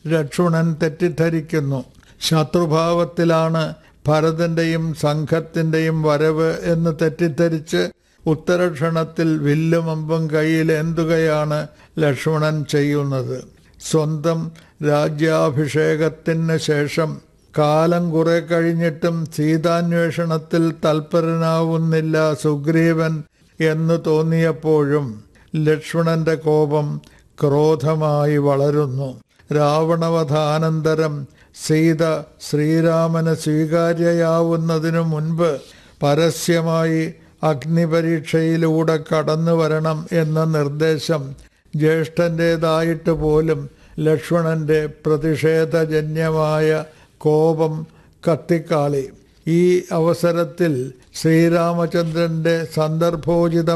ലക്ഷ്മണൻ തെറ്റിദ്ധരിക്കുന്നു ശത്രുഭാവത്തിലാണ് ഭരതന്റെയും സംഘത്തിന്റെയും വരവ് എന്ന് തെറ്റിദ്ധരിച്ച് ഉത്തരക്ഷണത്തിൽ വില്ലും അമ്പും കയ്യിൽ എന്തുകയാണ് ലക്ഷ്മണൻ ചെയ്യുന്നത് സ്വന്തം രാജ്യാഭിഷേകത്തിന് ശേഷം കാലം കുറെ കഴിഞ്ഞിട്ടും സീതാന്വേഷണത്തിൽ തൽപരനാവുന്നില്ല സുഗ്രീവൻ എന്ന് തോന്നിയപ്പോഴും ലക്ഷ്മണന്റെ കോപം ക്രോധമായി വളരുന്നു രാവണവധാനന്തരം സീത ശ്രീരാമന് സ്വീകാര്യയാവുന്നതിനു മുൻപ് പരസ്യമായി അഗ്നിപരീക്ഷയിലൂടെ കടന്നു വരണം എന്ന നിർദ്ദേശം ജ്യേഷ്ഠൻ്റെതായിട്ട് പോലും ലക്ഷ്മണന്റെ പ്രതിഷേധജന്യമായ കോപം കത്തിക്കാളി ഈ അവസരത്തിൽ ശ്രീരാമചന്ദ്രന്റെ സന്ദർഭോചിത